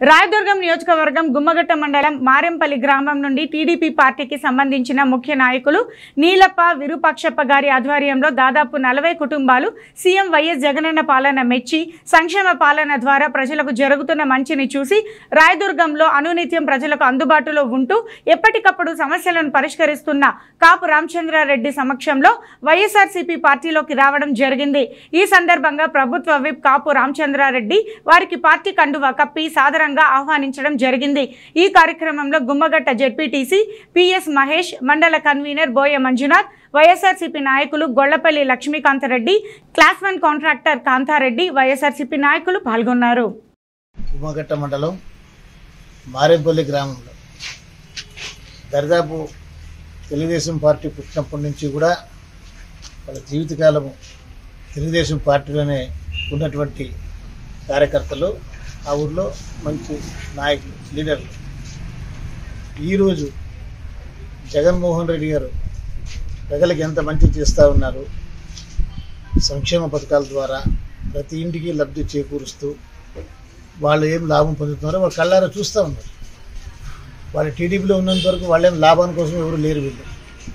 రాయదుర్గం నియోజకవర్గం గుమ్మగట్ట మండలం మారెంపల్లి గ్రామం నుండి టీడీపీ పార్టీకి సంబంధించిన ముఖ్య నాయకులు నీలప్ప విరూపాక్షప్ప గారి ఆధ్వర్యంలో దాదాపు నలభై కుటుంబాలు సీఎం వైఎస్ జగనన్న పాలన మెచ్చి సంక్షేమ పాలన ద్వారా ప్రజలకు జరుగుతున్న మంచిని చూసి రాయదుర్గంలో అనునిత్యం ప్రజలకు అందుబాటులో ఉంటూ ఎప్పటికప్పుడు సమస్యలను పరిష్కరిస్తున్న కాపు రామచంద్రారెడ్డి సమక్షంలో వైఎస్ఆర్సీపీ పార్టీలోకి రావడం జరిగింది ఈ సందర్భంగా ప్రభుత్వ విప్ కాపు రామచంద్రారెడ్డి వారికి పార్టీ కండువా కప్పి సాదరంగా ఆహ్వానించడం జరిగింది ఈ కార్యక్రమంలో గుమ్మగట్ట జెడ్పీటీసీ పిఎస్ మహేష్ మండల కన్వీనర్ బోయ మంజునాథ్ వైఎస్ఆర్సీపీ నాయకులు Gollapalli Lakshmikanta Reddy class one contractor Kantha Reddy YSRCP నాయకులు పాల్గొన్నారు ఉమ్మగట్ట మండలం మారేపల్లి గ్రామంలో దరిదాపు తెలుగుదేశం పార్టీ పుట్టినప్పటి నుంచి కూడా వాళ్ళ జీవితకాలము తెలుగుదేశం పార్టీలోనే ఉన్నటువంటి కార్యకర్తలు ఆ ఊర్లో మంచి నాయకులు లీడర్లు ఈరోజు జగన్మోహన్ రెడ్డి గారు ప్రజలకు ఎంత మంచి చేస్తూ ఉన్నారు సంక్షేమ పథకాల ద్వారా ప్రతి ఇంటికి లబ్ధి చేకూరుస్తూ వాళ్ళు ఏం లాభం పొందుతున్నారో వాళ్ళు కళ్ళారా చూస్తూ ఉన్నారు వాళ్ళు టీడీపీలో ఉన్నంత వరకు వాళ్ళేం లాభం కోసం ఎవరు లేరు వీళ్ళు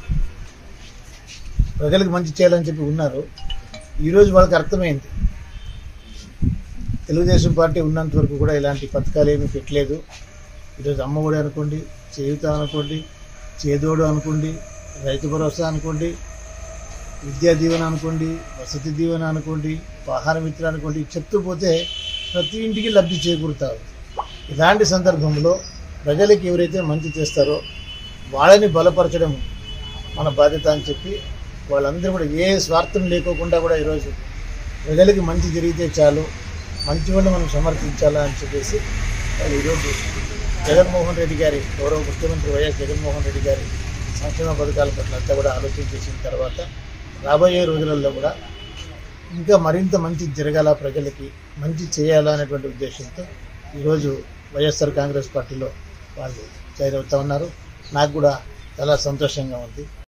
ప్రజలకు మంచి చేయాలని చెప్పి ఉన్నారు ఈరోజు వాళ్ళకి అర్థమైంది తెలుగుదేశం పార్టీ ఉన్నంత వరకు కూడా ఇలాంటి పథకాలు ఏమీ పెట్టలేదు ఈరోజు అమ్మఒడి అనుకోండి చేయుత అనుకోండి చేదోడు అనుకోండి రైతు భరోసా అనుకోండి విద్యా దీవెన అనుకోండి వసతి దీవెన అనుకోండి ఆహార మిత్ర అనుకోండి చెప్తూ పోతే ప్రతి ఇంటికి లబ్ధి చేకూరుతా ఉంది ఇలాంటి సందర్భంలో ప్రజలకు ఎవరైతే మంచి చేస్తారో వాళ్ళని బలపరచడం మన బాధ్యత అని చెప్పి వాళ్ళందరూ కూడా ఏ స్వార్థం లేకోకుండా కూడా ఈరోజు ప్రజలకి మంచి జరిగితే చాలు మంచి వాళ్ళని మనం సమర్థించాలా అని చెప్పేసి వాళ్ళు ఈరోజు జగన్మోహన్ రెడ్డి గారి గౌరవ ముఖ్యమంత్రి వైఎస్ జగన్మోహన్ రెడ్డి గారి సంక్షేమ పథకాల పట్ల అంతా కూడా ఆలోచన చేసిన తర్వాత రాబోయే రోజులలో కూడా ఇంకా మరింత మంచి జరగాల ప్రజలకి మంచి చేయాలా అనేటువంటి ఉద్దేశంతో ఈరోజు వైఎస్ఆర్ కాంగ్రెస్ పార్టీలో వాళ్ళు జాయిన్ అవుతా ఉన్నారు నాకు కూడా చాలా సంతోషంగా ఉంది